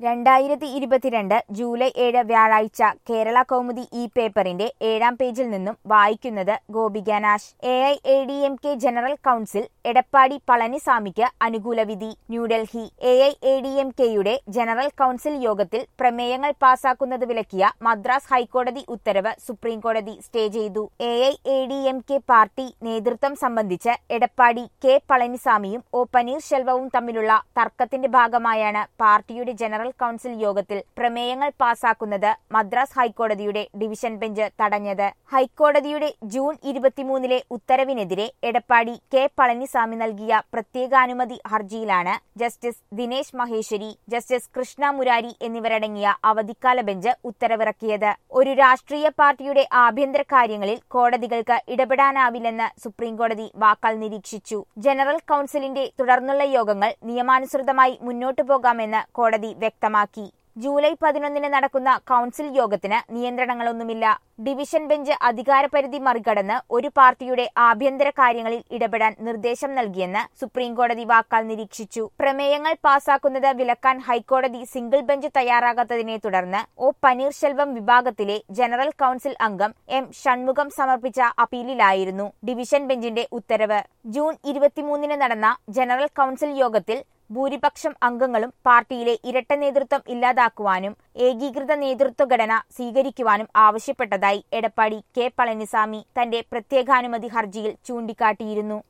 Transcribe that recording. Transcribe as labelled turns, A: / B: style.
A: രണ്ടായിരത്തി ഇരുപത്തിരണ്ട് ജൂലൈ ഏഴ് വ്യാഴാഴ്ച കേരള കൗമുദി ഇ പേപ്പറിന്റെ ഏഴാം പേജിൽ നിന്നും വായിക്കുന്നത് Gopika Nash A I A D M K general council Edappadi പളനിസാമിക്ക് അനുകൂല വിധി New Delhi A I A D M കെയുടെ ജനറൽ കൌൺസിൽ യോഗത്തിൽ പ്രമേയങ്ങൾ പാസാക്കുന്നത് വിലക്കിയ മദ്രാസ് ഹൈക്കോടതി ഉത്തരവ് സുപ്രീംകോടതി സ്റ്റേ ചെയ്തു A I A D M K party നേതൃത്വം സംബന്ധിച്ച് എടപ്പാടി കെ പളനിസാമിയും ഒ പനീർശെൽവവും തമ്മിലുള്ള തർക്കത്തിന്റെ ഭാഗമായാണ് പാർട്ടിയുടെ ജനറൽ കൌൺസിൽ യോഗത്തിൽ പ്രമേയങ്ങൾ പാസാക്കുന്നത് മദ്രാസ് ഹൈക്കോടതിയുടെ ഡിവിഷൻ ബെഞ്ച് തടഞ്ഞത് ഹൈക്കോടതിയുടെ ജൂൺ ഇരുപത്തിമൂന്നിലെ ഉത്തരവിനെതിരെ എടപ്പാടി കെ പളനിസാമി നൽകിയ പ്രത്യേകാനുമതി ഹർജിയിലാണ് ജസ്റ്റിസ് ദിനേശ് മഹേശ്വരി ജസ്റ്റിസ് കൃഷ്ണ മുരാരി എന്നിവരടങ്ങിയ അവധിക്കാല ബെഞ്ച് ഉത്തരവിറക്കിയത് ഒരു രാഷ്ട്രീയ പാർട്ടിയുടെ ആഭ്യന്തര കാര്യങ്ങളിൽ കോടതികൾക്ക് ഇടപെടാനാവില്ലെന്ന് സുപ്രീംകോടതി വാക്കാൽ നിരീക്ഷിച്ചു ജനറൽ കൌൺസിലിന്റെ തുടർന്നുള്ള യോഗങ്ങൾ നിയമാനുസൃതമായി മുന്നോട്ടു പോകാമെന്ന് കോടതി വ്യക്തമാക്കി ജൂലൈ പതിനൊന്നിന് നടക്കുന്ന കൌൺസിൽ യോഗത്തിന് നിയന്ത്രണങ്ങളൊന്നുമില്ല ഡിവിഷൻ ബെഞ്ച് അധികാരപരിധി മറികടന്ന് ഒരു പാർട്ടിയുടെ ആഭ്യന്തര കാര്യങ്ങളിൽ ഇടപെടാൻ നിർദ്ദേശം നൽകിയെന്ന് സുപ്രീംകോടതി വാക്കാൽ നിരീക്ഷിച്ചു പ്രമേയങ്ങൾ പാസാക്കുന്നത് വിലക്കാൻ ഹൈക്കോടതി സിംഗിൾ ബെഞ്ച് തയ്യാറാകാത്തതിനെ തുടർന്ന് ഒ പനീർശെൽവം വിഭാഗത്തിലെ ജനറൽ കൌൺസിൽ അംഗം എം ഷൺമുഖം സമർപ്പിച്ച അപ്പീലിലായിരുന്നു ഡിവിഷൻ ബെഞ്ചിന്റെ ഉത്തരവ് ജൂൺ ഇരുപത്തിമൂന്നിന് നടന്ന ജനറൽ കൌൺസിൽ യോഗത്തിൽ ഭൂരിപക്ഷം അംഗങ്ങളും പാർട്ടിയിലെ ഇരട്ട നേതൃത്വം ഇല്ലാതാക്കുവാനും ഏകീകൃത നേതൃത്വ ഘടന സ്വീകരിക്കുവാനും ആവശ്യപ്പെട്ടതായി എടപ്പാടി കെ പളനിസാമി തന്റെ പ്രത്യേകാനുമതി ഹർജിയിൽ ചൂണ്ടിക്കാട്ടിയിരുന്നു